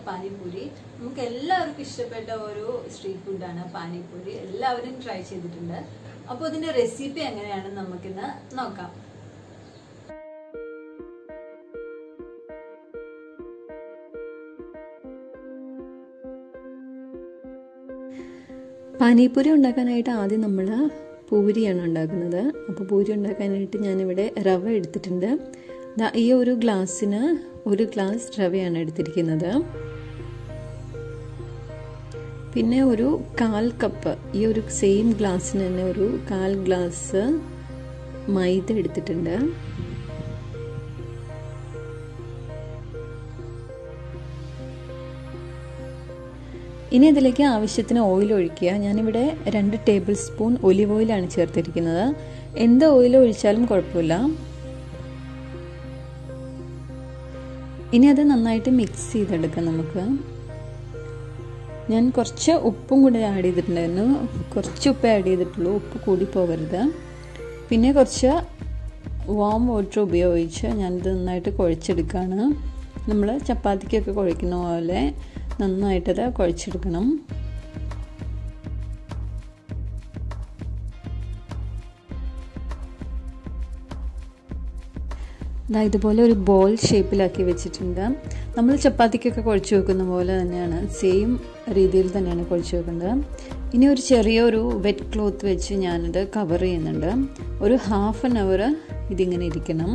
പാനിപൂരി നമുക്ക് എല്ലാവർക്കും ഇഷ്ടപ്പെട്ട ഒരു സ്ട്രീറ്റ് ഫുഡാണ് പാനിപൂരി എല്ലാവരും ട്രൈ ചെയ്തിട്ടുണ്ട് അപ്പോൾ ഇതിന്റെ റെസിപ്പി എങ്ങനെയാണെന്ന് നമുക്കിന്ന് നോക്കാം പാനിപൂരി ഉണ്ടാക്കാനായിട്ട് ആദ്യം നമ്മൾ പൂരിയാണ് ഉണ്ടാക്കുന്നത് അപ്പോൾ പൂരി ഉണ്ടാക്കാനായിട്ട് ഞാനിവിടെ റവ എടുത്തിട്ടുണ്ട് ദാ ഈ ഒരു ഗ്ലാസ്സിന് ഒരു ഗ്ലാസ് റവയാണ് എടുത്തിരിക്കുന്നത് പിന്നെ ഒരു കാൽ കപ്പ് ഈ ഒരു സെയിം ഗ്ലാസ്സിന് തന്നെ ഒരു കാൽ ഗ്ലാസ് മൈദ എടുത്തിട്ടുണ്ട് ഇനി അതിലേക്ക് ആവശ്യത്തിന് ഓയിൽ ഒഴിക്കുക ഞാനിവിടെ രണ്ട് ടേബിൾ സ്പൂൺ ഒലിവ് ഓയിലാണ് ചേർത്തിരിക്കുന്നത് എന്ത് ഓയിൽ ഒഴിച്ചാലും കുഴപ്പമില്ല ഇനി അത് നന്നായിട്ട് മിക്സ് ചെയ്തെടുക്കാം നമുക്ക് ഞാൻ കുറച്ച് ഉപ്പും കൂടി ആഡ് ചെയ്തിട്ടുണ്ടായിരുന്നു കുറച്ച് ഉപ്പ് ആഡ് ചെയ്തിട്ടുള്ളൂ ഉപ്പ് കൂടി പോകരുത് പിന്നെ കുറച്ച് വാം വാട്ടർ ഉപയോഗിച്ച് ഞാനിത് നന്നായിട്ട് കുഴച്ചെടുക്കുകയാണ് നമ്മൾ ചപ്പാത്തിക്കൊക്കെ കുഴക്കുന്ന പോലെ നന്നായിട്ടത് കുഴച്ചെടുക്കണം ഇതാ ഇതുപോലെ ഒരു ബോൾ ഷേപ്പിലാക്കി വെച്ചിട്ടുണ്ട് നമ്മൾ ചപ്പാത്തിക്കൊക്കെ കുഴച്ച് വെക്കുന്ന പോലെ തന്നെയാണ് സെയിം രീതിയിൽ തന്നെയാണ് കുഴച്ച് വെക്കുന്നത് ഇനി ഒരു ചെറിയൊരു വെറ്റ് ക്ലോത്ത് വെച്ച് ഞാനിത് കവർ ചെയ്യുന്നുണ്ട് ഒരു ഹാഫ് ആൻ അവർ ഇതിങ്ങനെ ഇരിക്കണം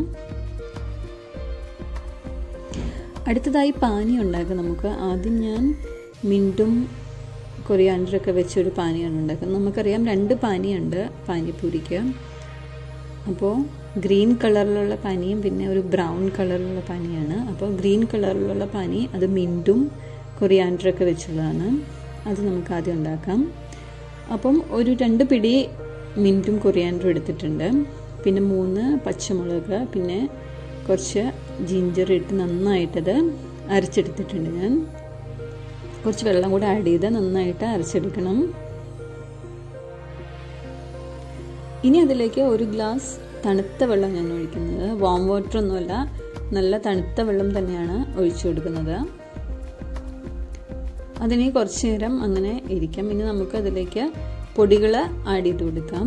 അടുത്തതായി പാനി ഉണ്ടാക്കാം നമുക്ക് ആദ്യം ഞാൻ മിൻറ്റും കൊറിയാണ്ടറൊക്കെ വെച്ചൊരു പാനിയാണ് ഉണ്ടാക്കുന്നത് നമുക്കറിയാം രണ്ട് പാനിയുണ്ട് പാനിപ്പൂരിക്ക് അപ്പോൾ ഗ്രീൻ കളറിലുള്ള പാനിയും പിന്നെ ഒരു ബ്രൗൺ കളറിലുള്ള പാനിയാണ് അപ്പോൾ ഗ്രീൻ കളറിലുള്ള പാനി അത് മിൻറ്റും കൊറിയാണ്ടറൊക്കെ വെച്ചുള്ളതാണ് അത് നമുക്ക് ആദ്യം ഉണ്ടാക്കാം അപ്പം ഒരു രണ്ട് പിടി മിൻറ്റും കൊറിയാണ്ടറും എടുത്തിട്ടുണ്ട് പിന്നെ മൂന്ന് പച്ചമുളക് പിന്നെ കുറച്ച് ജിഞ്ചർ ഇട്ട് നന്നായിട്ടത് അരച്ചെടുത്തിട്ടുണ്ട് ഞാൻ കുറച്ച് വെള്ളം കൂടെ ആഡ് ചെയ്ത് നന്നായിട്ട് അരച്ചെടുക്കണം ഇനി അതിലേക്ക് ഒരു ഗ്ലാസ് തണുത്ത വെള്ളം ഞാൻ ഒഴിക്കുന്നത് വാം വാട്ടർ ഒന്നുമല്ല നല്ല തണുത്ത വെള്ളം തന്നെയാണ് ഒഴിച്ചു കൊടുക്കുന്നത് അതിനെ കുറച്ച് നേരം അങ്ങനെ ഇരിക്കാം ഇനി നമുക്ക് അതിലേക്ക് പൊടികൾ ആഡ് ചെയ്ത് കൊടുക്കാം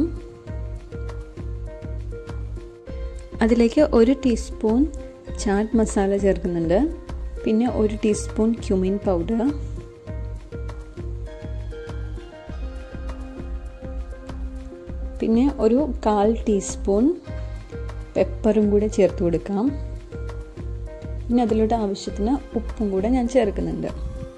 അതിലേക്ക് ഒരു ടീസ്പൂൺ ചാറ്റ് മസാല ചേർക്കുന്നുണ്ട് പിന്നെ ഒരു ടീസ്പൂൺ ക്യുമിൻ പൗഡർ പിന്നെ ഒരു കാൽ ടീസ്പൂൺ പെപ്പറും കൂടെ ചേർത്ത് കൊടുക്കാം പിന്നെ അതിലോട്ട് ആവശ്യത്തിന് ഉപ്പും കൂടെ ഞാൻ ചേർക്കുന്നുണ്ട്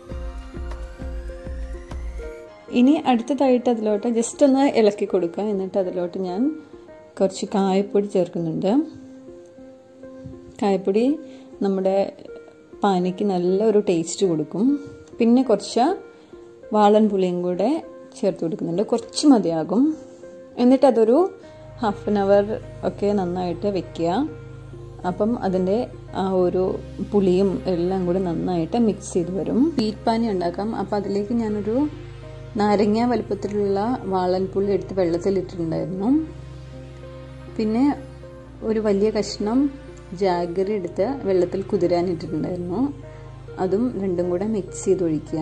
ഇനി അടുത്തതായിട്ട് അതിലോട്ട് ജസ്റ്റ് ഒന്ന് ഇളക്കി കൊടുക്കുക എന്നിട്ട് അതിലോട്ട് ഞാൻ കുറച്ച് കായപ്പൊടി ചേർക്കുന്നുണ്ട് കായപ്പൊടി നമ്മുടെ പാനിക്ക് നല്ലൊരു ടേസ്റ്റ് കൊടുക്കും പിന്നെ കുറച്ച് വാളൻ പുളിയും കൂടെ ചേർത്ത് കൊടുക്കുന്നുണ്ട് കുറച്ച് മതിയാകും എന്നിട്ട് അതൊരു ഹാഫ് ആൻ അവർ ഒക്കെ നന്നായിട്ട് വെക്കുക അപ്പം അതിൻ്റെ ആ ഒരു പുളിയും എല്ലാം കൂടി നന്നായിട്ട് മിക്സ് ചെയ്ത് വരും സ്വീറ്റ് പാനി ഉണ്ടാക്കാം അപ്പം അതിലേക്ക് ഞാനൊരു നാരങ്ങ വലുപ്പത്തിലുള്ള വാളൻ പുളി എടുത്ത് വെള്ളത്തിലിട്ടിട്ടുണ്ടായിരുന്നു പിന്നെ ഒരു വലിയ കഷ്ണം ജാഗറി എടുത്ത് വെള്ളത്തിൽ കുതിരാനിട്ടിട്ടുണ്ടായിരുന്നു അതും രണ്ടും കൂടെ മിക്സ് ചെയ്ത് ഒഴിക്കുക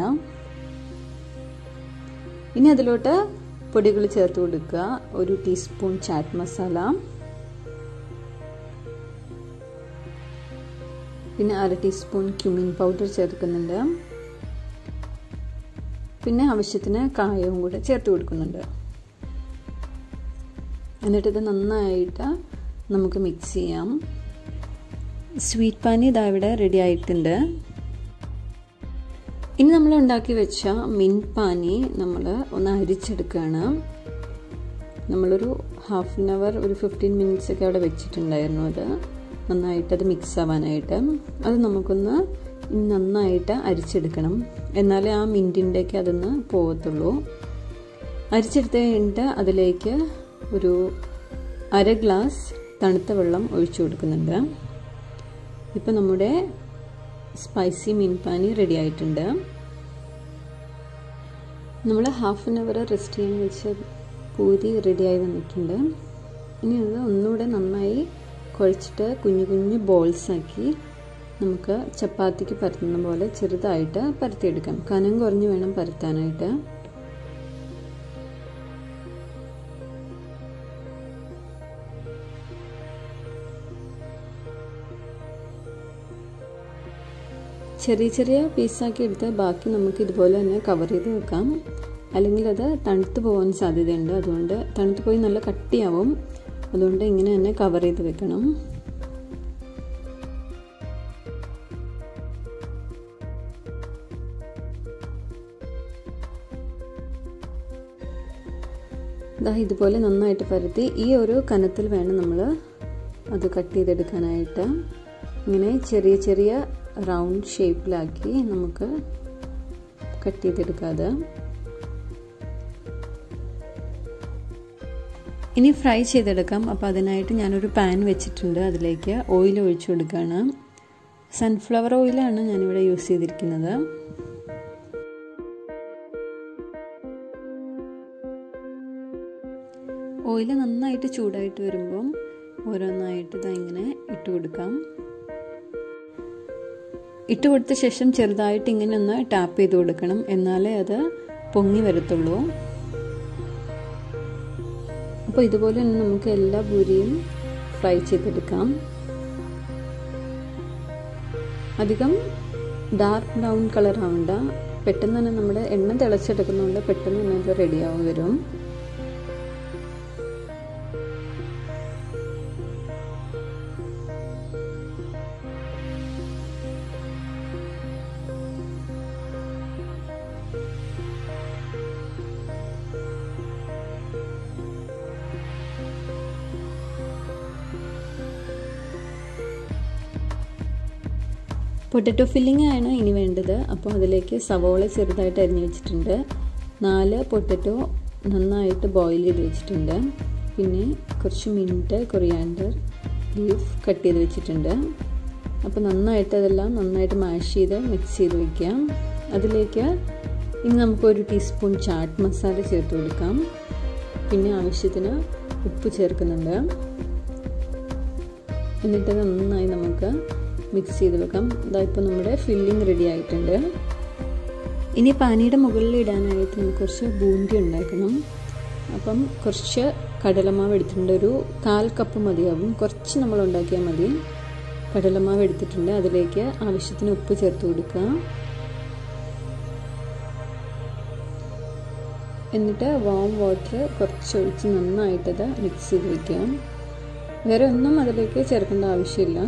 ഇനി അതിലോട്ട് പൊടികൾ ചേർത്ത് കൊടുക്കുക ഒരു ടീസ്പൂൺ ചാറ്റ് മസാല പിന്നെ അര ടീസ്പൂൺ ക്യുമിൻ പൗഡർ ചേർക്കുന്നുണ്ട് പിന്നെ ആവശ്യത്തിന് കായവും കൂടെ ചേർത്ത് കൊടുക്കുന്നുണ്ട് എന്നിട്ടിത് നന്നായിട്ട് നമുക്ക് മിക്സ് ചെയ്യാം സ്വീറ്റ് പാനി ഇതാ ഇവിടെ റെഡി ആയിട്ടുണ്ട് ഇനി നമ്മൾ ഉണ്ടാക്കി വെച്ച മിൻറ്റ് പാനി നമ്മൾ ഒന്ന് അരിച്ചെടുക്കുകയാണ് നമ്മളൊരു ഹാഫ് ആൻ അവർ ഒരു ഫിഫ്റ്റീൻ മിനിറ്റ്സ് ഒക്കെ അവിടെ വെച്ചിട്ടുണ്ടായിരുന്നു അത് നന്നായിട്ട് അത് മിക്സ് ആവാനായിട്ട് അത് നമുക്കൊന്ന് നന്നായിട്ട് അരിച്ചെടുക്കണം എന്നാലേ ആ മിൻറ്റിൻ്റെയൊക്കെ അതൊന്ന് പോകത്തുള്ളൂ അരിച്ചെടുത്ത് കഴിഞ്ഞിട്ട് അതിലേക്ക് ഒരു അര ഗ്ലാസ് തണുത്ത വെള്ളം ഒഴിച്ചു കൊടുക്കുന്നുണ്ട് ഇപ്പം നമ്മുടെ സ്പൈസി മീൻ പാനി റെഡി ആയിട്ടുണ്ട് നമ്മൾ ഹാഫ് ആൻ അവർ റെസ്റ്റ് ചെയ്യാൻ വെച്ച പൂരി റെഡിയായി വന്നിട്ടുണ്ട് ഇനി അത് ഒന്നുകൂടെ നന്നായി കുഴച്ചിട്ട് കുഞ്ഞു കുഞ്ഞു ബോൾസ് ആക്കി നമുക്ക് ചപ്പാത്തിക്ക് പരത്തുന്ന പോലെ ചെറുതായിട്ട് പരത്തിയെടുക്കാം കനം കുറഞ്ഞ് വേണം പരത്താനായിട്ട് ചെറിയ ചെറിയ പീസാക്കി എടുത്ത് ബാക്കി നമുക്ക് ഇതുപോലെ തന്നെ കവർ ചെയ്ത് വെക്കാം അല്ലെങ്കിൽ അത് തണുത്ത് പോകാൻ സാധ്യതയുണ്ട് അതുകൊണ്ട് തണുത്ത് പോയി നല്ല കട്ടിയാവും അതുകൊണ്ട് ഇങ്ങനെ തന്നെ കവർ ചെയ്ത് വെക്കണം ഇതാ ഇതുപോലെ നന്നായിട്ട് പരത്തി ഈ ഒരു കനത്തിൽ വേണം നമ്മൾ അത് കട്ട് ചെയ്തെടുക്കാനായിട്ട് ഇങ്ങനെ ചെറിയ ചെറിയ റൗണ്ട് ഷേപ്പിലാക്കി നമുക്ക് കട്ട് ചെയ്തെടുക്കാതെ ഇനി ഫ്രൈ ചെയ്തെടുക്കാം അപ്പോൾ അതിനായിട്ട് ഞാനൊരു പാൻ വെച്ചിട്ടുണ്ട് അതിലേക്ക് ഓയിൽ ഒഴിച്ചു കൊടുക്കുകയാണ് സൺഫ്ലവർ ഓയിലാണ് ഞാനിവിടെ യൂസ് ചെയ്തിരിക്കുന്നത് ഓയിൽ നന്നായിട്ട് ചൂടായിട്ട് വരുമ്പം ഓരോന്നായിട്ട് ഇതാ ഇങ്ങനെ ഇട്ട് കൊടുക്കാം ഇട്ട് കൊടുത്ത ശേഷം ചെറുതായിട്ട് ഇങ്ങനെ ഒന്ന് ടാപ്പ് ചെയ്ത് കൊടുക്കണം എന്നാലേ അത് പൊങ്ങി വരത്തുള്ളൂ അപ്പോൾ ഇതുപോലെ തന്നെ നമുക്ക് എല്ലാ പൂരിയും ഫ്രൈ ചെയ്തെടുക്കാം അധികം ഡാർക്ക് ബ്രൗൺ കളർ ആവണ്ട പെട്ടെന്ന് തന്നെ നമ്മുടെ എണ്ണ തിളച്ചെടുക്കുന്നതുകൊണ്ട് പെട്ടെന്ന് തന്നെ അത് റെഡിയാവും വരും പൊട്ടറ്റോ ഫില്ലിംഗ് ആണ് ഇനി വേണ്ടത് അപ്പോൾ അതിലേക്ക് സവോള ചെറുതായിട്ട് അരിഞ്ഞു വെച്ചിട്ടുണ്ട് നാല് പൊട്ടറ്റോ നന്നായിട്ട് ബോയിൽ ചെയ്ത് വെച്ചിട്ടുണ്ട് പിന്നെ കുറച്ച് മിൻറ്റ് കൊറിയാൻഡർ ലീഫ് കട്ട് ചെയ്ത് വെച്ചിട്ടുണ്ട് അപ്പോൾ നന്നായിട്ട് അതെല്ലാം നന്നായിട്ട് മാഷ് ചെയ്ത് മിക്സ് ചെയ്ത് വയ്ക്കാം അതിലേക്ക് ഇനി നമുക്കൊരു ടീസ്പൂൺ ചാട്ട് മസാല ചേർത്ത് കൊടുക്കാം പിന്നെ ആവശ്യത്തിന് ഉപ്പ് ചേർക്കുന്നുണ്ട് എന്നിട്ട് നന്നായി നമുക്ക് മിക്സ് ചെയ്ത് വെക്കാം ഇതാ ഇപ്പോൾ നമ്മുടെ ഫില്ലിംഗ് റെഡി ആയിട്ടുണ്ട് ഇനി പാനിയുടെ മുകളിൽ ഇടാനായിട്ട് നമുക്ക് കുറച്ച് ബൂന്തി ഉണ്ടാക്കണം അപ്പം കുറച്ച് കടലമാവ് എടുത്തിട്ടുണ്ട് ഒരു കാൽ കപ്പ് മതിയാവും കുറച്ച് നമ്മൾ ഉണ്ടാക്കിയാൽ മതി കടലമാവ് എടുത്തിട്ടുണ്ട് അതിലേക്ക് ആവശ്യത്തിന് ഉപ്പ് ചേർത്ത് കൊടുക്കുക എന്നിട്ട് വാം വാട്ടർ കുറച്ച് ഒഴിച്ച് നന്നായിട്ടത് മിക്സ് ചെയ്ത് വയ്ക്കാം വേറെ ഒന്നും അതിലേക്ക് ചേർക്കേണ്ട ആവശ്യമില്ല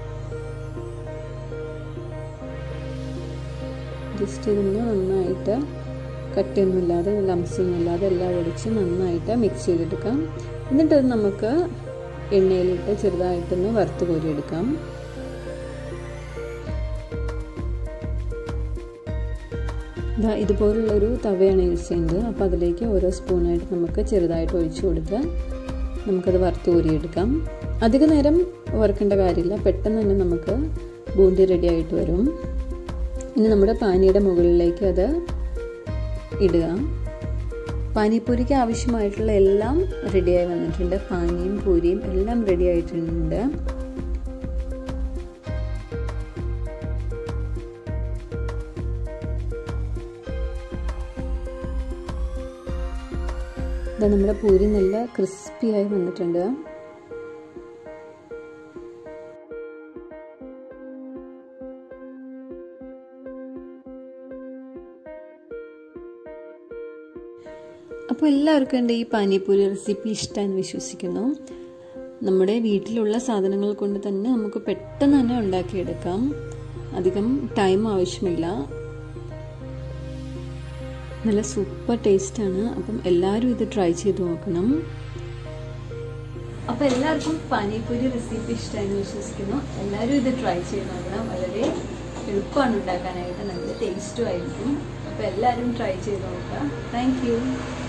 ജസ്റ്റ് ഇതൊന്ന് നന്നായിട്ട് കട്ടിയൊന്നുമില്ലാതെ ലംസൊന്നുമില്ലാതെ എല്ലാം ഒടിച്ച് നന്നായിട്ട് മിക്സ് ചെയ്തെടുക്കാം എന്നിട്ട് അത് നമുക്ക് എണ്ണയിലിട്ട് ചെറുതായിട്ടൊന്ന് വറുത്ത് കോരിയെടുക്കാം ഇതാ ഇതുപോലുള്ളൊരു തവയാണ് യൂസ് ചെയ്യുന്നത് അപ്പോൾ അതിലേക്ക് ഓരോ സ്പൂണായിട്ട് നമുക്ക് ചെറുതായിട്ട് ഒഴിച്ചു കൊടുത്ത് നമുക്കത് വറുത്ത് കോരിയെടുക്കാം അധിക നേരം വറുക്കേണ്ട കാര്യമില്ല പെട്ടെന്ന് തന്നെ നമുക്ക് ബൂന്തി റെഡി ആയിട്ട് വരും ഇനി നമ്മുടെ പാനിയുടെ മുകളിലേക്ക് അത് ഇടുക പാനിപ്പൂരിക്ക് ആവശ്യമായിട്ടുള്ള എല്ലാം റെഡിയായി വന്നിട്ടുണ്ട് പാനിയും പൂരിയും എല്ലാം റെഡി ആയിട്ടുണ്ട് ഇതാ നമ്മുടെ പൂരി നല്ല ക്രിസ്പി ആയി വന്നിട്ടുണ്ട് അപ്പോൾ എല്ലാവർക്കും എൻ്റെ ഈ പാനിപ്പൂരി റെസിപ്പി ഇഷ്ടമെന്ന് വിശ്വസിക്കുന്നു നമ്മുടെ വീട്ടിലുള്ള സാധനങ്ങൾ കൊണ്ട് തന്നെ നമുക്ക് പെട്ടെന്ന് തന്നെ ഉണ്ടാക്കിയെടുക്കാം അധികം ടൈം ആവശ്യമില്ല നല്ല സൂപ്പർ ടേസ്റ്റാണ് അപ്പം എല്ലാവരും ഇത് ട്രൈ ചെയ്ത് നോക്കണം അപ്പൊ എല്ലാവർക്കും പാനിപ്പൂരി റെസിപ്പി ഇഷ്ടമായെന്ന് വിശ്വസിക്കുന്നു എല്ലാവരും ഇത് ട്രൈ ചെയ്ത് നോക്കണം വളരെ എളുപ്പമാണ് ഉണ്ടാക്കാനായിട്ട് നല്ല ടേസ്റ്റും ആയിരിക്കും അപ്പൊ എല്ലാവരും ട്രൈ ചെയ്ത് നോക്കാം താങ്ക്